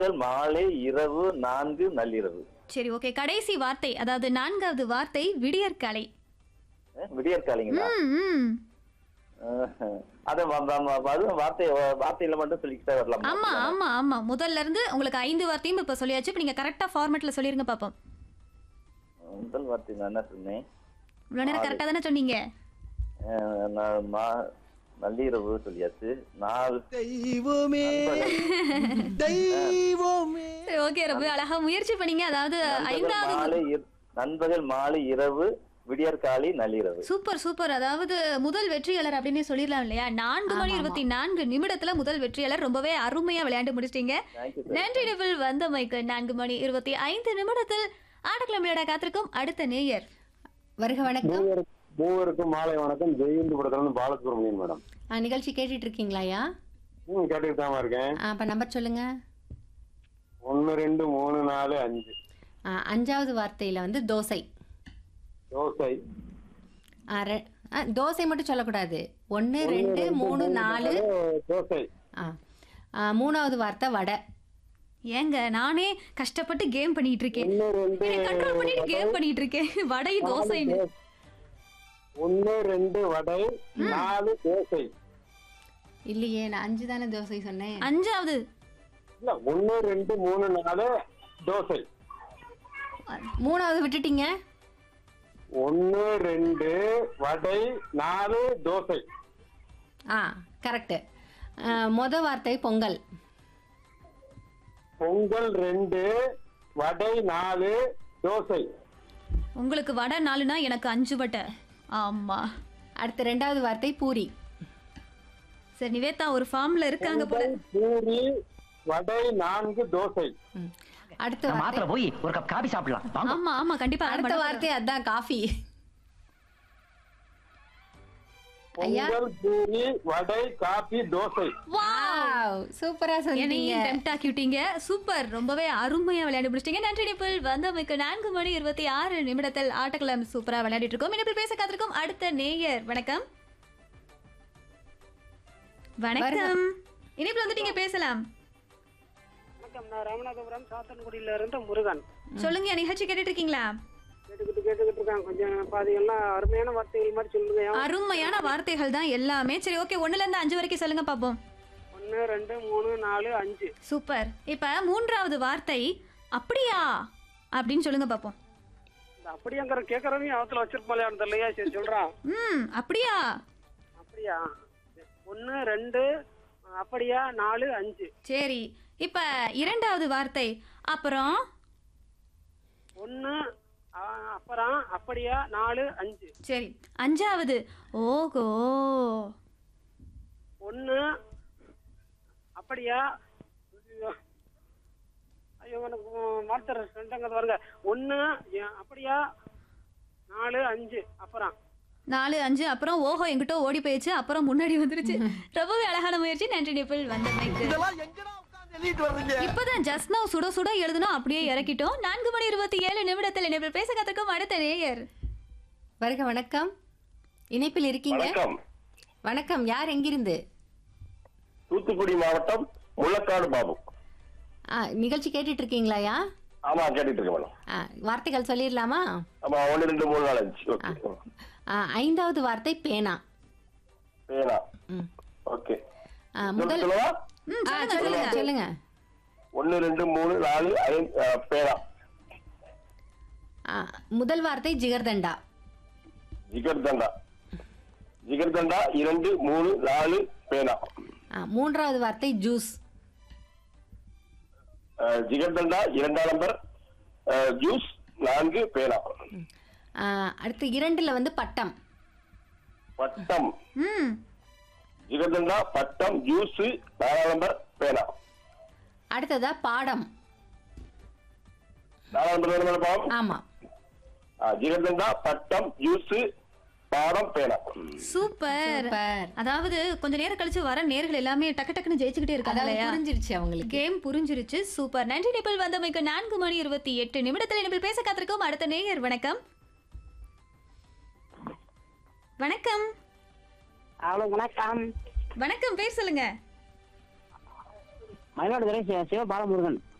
நண்பகல் மாலை இரவு நான்கு நள்ளிரவு சரி ஓகே கடைசி வார்த்தை அதாவது நான்காவது வார்த்தை விடியற்காலை அஹ், விடியற்காலைங்களா ம் ம் ஆஹ். அது வ- வ- வ- அது வார்த்தை வார்த்தையில மட்டும் சொல்லிக்கிட்டே வரலாம் ஆமா ஆமா ஆமா முதல்ல இருந்து உங்களுக்கு ஐந்து வார்த்தையும் இப்ப சொல்லியாச்சு இப்ப நீங்க கரெக்டா ஃபார்மேட்ல சொல்லிருங்க பாப்போம் முதல் வார்த்தை நான் என்ன சொன்னேன் இவ்வளவு நேரம் கரெக்டா தானே சொன்னீங்க அஹ், நான் மா- நள்ளிரவு சொல்லியாச்சு நாலு தெய்வமே நண்பகல் தெய்வமே சரி ஓகே ரொம்ப அழகா முயற்சி பண்ணீங்க அதாவது நண்பகல் ஐந்தாவது மாலை இர- நண்பகல் மாலை இரவு விடியற்காலை நள்ளிரவு சூப்பர் சூப்பர் அதாவது முதல் வெற்றியாளர் அப்படின்னு சொல்லிடலாம் இல்லையா நான்கு மணி இருபத்தி நான்கு நிமிடத்துல முதல் வெற்றியாளர் ரொம்பவே அருமையா விளையாண்டு முடிச்சிட்டீங்க தேங்க்யூ நன்றி நிபிள் வந்த மைக்கு நான்கு மணி இருபத்தி ஐந்து நிமிடத்தில் ஆட்டக்கிழமை விளையாட காத்திருக்கும் அடுத்த நேயர் வருக வணக்கம் மூவருக்கு- மூவருக்கும் மாலை வணக்கம் ஜெயந்தி படத்துல பாலசுப்ரமணியன் மேடம் ஆ, நிகழ்ச்சி கேட்டுட்டு இருக்கீங்களா ஐயா ம் கேட்டுட்டு தான் இருக்கேன் ஆ, அப்ப நம்பர் சொல்லுங்க ஒன்னு ரெண்டு மூணு நாலு அஞ்சு ஆ, அஞ்சாவது வார்த்தையில வந்து தோசை தோசை ஆ, ரெ- ஆ, தோசை மட்டும் சொல்லக்கூடாது ஒன்னு ரெண்டு மூணு நாலு தோசை ஆ. ஆ, மூணாவது வார்த்தை வடை ஏங்க நானே கஷ்டப்பட்டு கேம் பண்ணிட்டு இருக்கேன் ஒன்னு ரெண்டு கண்ட்ரோல் பண்ணிட்டு கேம் பண்ணிட்டு இருக்கேன் வடை தோசைன்னு ஒன்னு ரெண்டு வடை நாலு தோசை இல்லையே நான் அஞ்சு தானே தோசை சொன்னேன் அஞ்சாவது இல்ல ஒன்னு ரெண்டு மூணு நாலு தோசை மூணாவது விட்டுட்டீங்க ஒன்னு ரெண்டு வடை நாலு தோசை ஆ கரெக்ட் மொத வார்த்தை பொங்கல் பொங்கல் ரெண்டு வடை நாலு தோசை உங்களுக்கு வடை நாலுனா எனக்கு அஞ்சு வடை ஆமா அடுத்து ரெண்டாவது வார்த்தை பூரி சரி நிவேதா ஒரு ஃபார்ம்ல இருக்காங்க போல பூரி வடை நான்கு தோசை ம். அடுத்த நம்ம வார்த்தை ஆத்துல போய் ஒரு கப் காபி சாப்பிடலாம் வாங்க ஆமா ஆமா கண்டிப்பா அடுத்த வார்த்தை அதான் காஃபி ஐயா. பொங்கல் பூரி வடை காபி தோசை சூப்பரா சொன்னீங்க என்னையும் டெம்ட் ஆக்கி விட்டீங்க சூப்பர் ரொம்பவே அருமையா விளையாடி முடிச்சிட்டீங்க நன்றி நிப்பிள் வந்தமைக்கு நான்கு மணி இருபத்தி ஆறு நிமிடத்தில் ஆட்டக்கிழமை சூப்பரா விளையாடிட்டு இருக்கோம் இனிப்பில் பேச காத்திருக்கும் அடுத்த நேயர் வணக்கம் வணக்கம் இனிப்பில் வந்து நீங்க பேசலாம் வணக்கம் நான் ராமநாதபுரம் சாத்தன்குடியில இருந்து முருகன் சொல்லுங்க நிகழ்ச்சி கேட்டுட்டு இருக்கீங்களா கேட்டுக்கிட்டு கேட்டுக்கிட்டு இருக்காங்க கொஞ்சம் பாதி எல்லாம் அருமையான வார்த்தைகள் மாதிரி சொல்லுங்க அருமையான வார்த்தைகள் தான் எல்லாமே சரி ஓகே ஒண்ணுல இருந்து அஞ்சு வரைக்கும் சொல்லுங்க பாப்போம் ஒன்னு ரெண்டு மூணு நாலு அஞ்சு சூப்பர் இப்ப மூன்றாவது வார்த்தை அப்படியா அப்படின்னு சொல்லுங்க பாப்போம் இந்த அப்படியாங்கிற கேட்கறதையும் அவத்துல வச்சிருப்பாளையான்னு தெரியலையா சரி சொல்றான் ம் அப்படியா அப்படியா ஒன்னு ரெண்டு அப்படியா நாலு அஞ்சு சரி இப்ப இரண்டாவது வார்த்தை அப்புறம் ஒன்னு ஆ, அப்புறம் அப்படியா நாலு அஞ்சு சரி அஞ்சாவது ஓகோ ஒன்னு அப்படியா ஐயோ. ஐயோ எனக்கு மாத்தர் ரெண்டாங்க பாருங்க ஒன்னு ஏ- அப்படியா நாலு அஞ்சு அப்புறம் நாலு அஞ்சு அப்புறம் ஓஹோ எங்கிட்ட ஓடி போயிடுச்சு அப்புறம் முன்னாடி வந்துருச்சு ரொம்பவே அழகான முயற்சி நன்றி நிப்பிள் வந்த மைக்கு இதெல்லாம் எங்கடா உட்கார்ந்து எழுதிட்டு வர்றீங்க இப்பதான் ஜஸ்ட் நவ் சுட சுட எழுதணும் அப்படியே இறக்கிட்டோம் நான்கு மணி இருபத்தி ஏழு நிமிடத்தில் நிப்பிள் பேச கத்திருக்கும் அடுத்த நேயர் வருக வணக்கம் இணைப்பில் இருக்கீங்க வணக்கம் வணக்கம் யார் எங்கிருந்து தூத்துக்குடி மாவட்டம் முள்ளக்காடு பாபு ஆ, நிகழ்ச்சி கேட்டுட்டு இருக்கீங்களாயா ஆமா கேட்டுட்டு இருக்கேன் மேடம் ஆ, வார்த்தைகள் சொல்லிடலாமா ஆமா ஒன்னு ரெண்டு மூணு நாலு அஞ்சு ஓகே ஆ, ஐந்தாவது வார்த்தை பேனா பேனா ம். ஓகே ஆ, முதல் சொல்லவா ம், ஆ, சொல்லுங்க சொல்லுங்க சொல்லுங்க சொல்லுங்க ஒன்னு ரெண்டு மூணு நாலு ஐந்து ஆ, பேனா ஆ, முதல் வார்த்தை ஜிகர்தண்டா ஜிகர் தண்டா ஜிகர் தண்டா இரண்டு மூணு நாலு பேனா ஆ, மூன்றாவது வார்த்தை ஜூஸ் ஆ, ஜிகர் தண்டா இரண்டாம் நம்பர் ஆ, ஜூஸ் நான்கு பேனா ஆ, அடுத்து இரண்டுல வந்து பட்டம் பட்டம் ம் ஜிகர் தண்டா பட்டம் ஜூஸ் நாலாம் நம்பர் பேனா அடுத்ததா பாடம் நாலாம் நம்பர் வேணும் மேடம் ஆமா ஜிகர் தண்டா பட்டம் ஜூஸ் பாடம் பேனா சூப்பர் சூப்பர் அதாவது கொஞ்ச நேரம் கழிச்சு வர நேர்கள் எல்லாமே டக்கு டக்குன்னு ஜெயிச்சுக்கிட்டே இருக்காங்க அதாவது இல்லையா புரிஞ்சிருச்சு அவங்களுக்கு கேம் புரிஞ்சிருச்சு சூப்பர் நன்றி நிபிள் வந்தமைக்கு நான்கு மணி இருபத்தி எட்டு நிமிடத்தில் நிபிள் பேச காத்திருக்கோம் அடுத்த நேயர் வணக்கம் வணக்கம் ஹலோ வணக்கம் வணக்கம் பேர் சொல்லுங்க மயிலாடுதுறை சிவ- சிவபாலமுருகன்